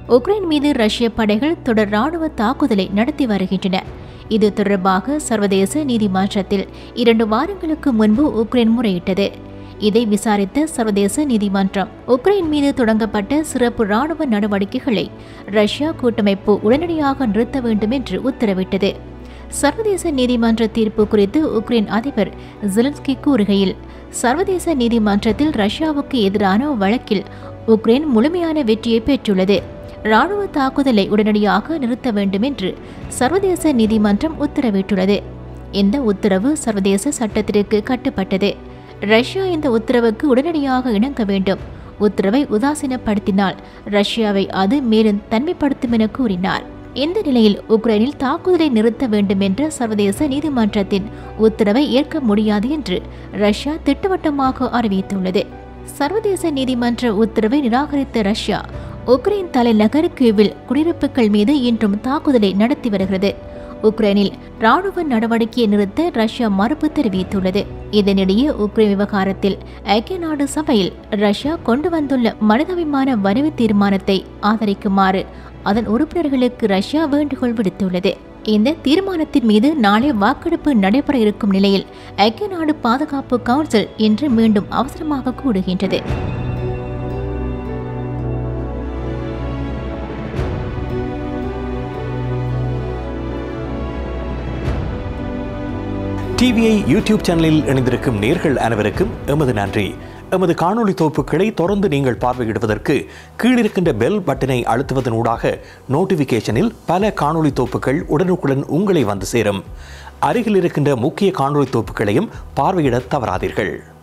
Ukraine மீது ரஷ்ய படைகள் தொடர் ராணுவ தாக்குதலை நடத்தி வருகின்றன இது தொடர்பாக சர்வதேச நீதிமன்றத்தில் இரண்டு வாரங்களுக்கு முன்பு உக்ரைன் முறையிட்டது இதை விசாரித்த சர்வதேச நீதிமன்றம் உக்ரைன் மீது தொடங்கப்பட்ட சிறப்பு ராணுவ நடவடிக்கைகளை ரஷ்யா கூட்டமைப்பு உடனடியாக நிறுத்த வேண்டும் என்று உத்தரவிட்டது சர்வதேச நீதிமன்ற தீர்ப்பு குறித்து உக்ரைன் அதிபர் ஜெலன்ஸ்கி கூறுகையில் சர்வதேச நீதிமன்றத்தில் ரஷ்யாவுக்கு எதிரான வழக்கில் உக்ரைன் முழுமையான வெற்றியை பெற்றுள்ளது ராணுவ தாக்குதலை உடனடியாக நிறுத்த வேண்டும் என்று சர்வதேச நீதிமன்றம் உத்தரவிட்டுள்ளது இந்த உத்தரவு சர்வதேச சட்டத்திற்கு கட்டுப்பட்டது ரஷ்யா இந்த உத்தரவுக்கு உடனடியாக இணங்க வேண்டும் உத்தரவை உதாசீனப்படுத்தினால் ரஷ்யாவை அது மேலும் தன்மைப்படுத்தும் என கூறினார் இந்த நிலையில் உக்ரைனில் தாக்குதலை நிறுத்த வேண்டும் என்ற சர்வதேச நீதிமன்றத்தின் உத்தரவை ஏற்க முடியாது என்று ரஷ்யா திட்டவட்டமாக அறிவித்துள்ளது சர்வதேச நீதிமன்ற உத்தரவை நிராகரித்த ரஷ்யா உக்ரைன் தலைநகர் கியூவில் குடியிருப்புகள் மீது இன்றும் தாக்குதலை நடத்தி வருகிறது உக்ரைனில் ராணுவ நடவடிக்கையை நிறுத்த ரஷ்யா மறுப்பு தெரிவித்துள்ளது இதனிடையே உக்ரைன் விவகாரத்தில் ஐக்கிய நாடு சபையில் ரஷ்யா கொண்டு வந்துள்ள மனிதாபிமான வரைவு தீர்மானத்தை ஆதரிக்குமாறு அதன் உறுப்பினர்களுக்கு ரஷ்யா வேண்டுகோள் விடுத்துள்ளது இந்த தீர்மானத்தின் மீது நாளை வாக்கெடுப்பு நடைபெற இருக்கும் நிலையில் ஐக்கிய நாடு பாதுகாப்பு கவுன்சில் இன்று மீண்டும் அவசரமாக கூடுகின்றது டிவிஐ யூடியூப் சேனலில் இணைந்திருக்கும் நேர்கள் அனைவருக்கும் எமது நன்றி எமது காணொளி தொகுப்புகளை தொடர்ந்து நீங்கள் பார்வையிடுவதற்கு கீழிருக்கின்ற பெல் பட்டனை அழுத்துவதனூடாக நோட்டிஃபிகேஷனில் பல காணொளி தொகுப்புகள் உடனுக்குடன் உங்களை வந்து சேரும் அருகில் இருக்கின்ற முக்கிய காணொளி தொகுப்புகளையும் பார்வையிட தவறாதீர்கள்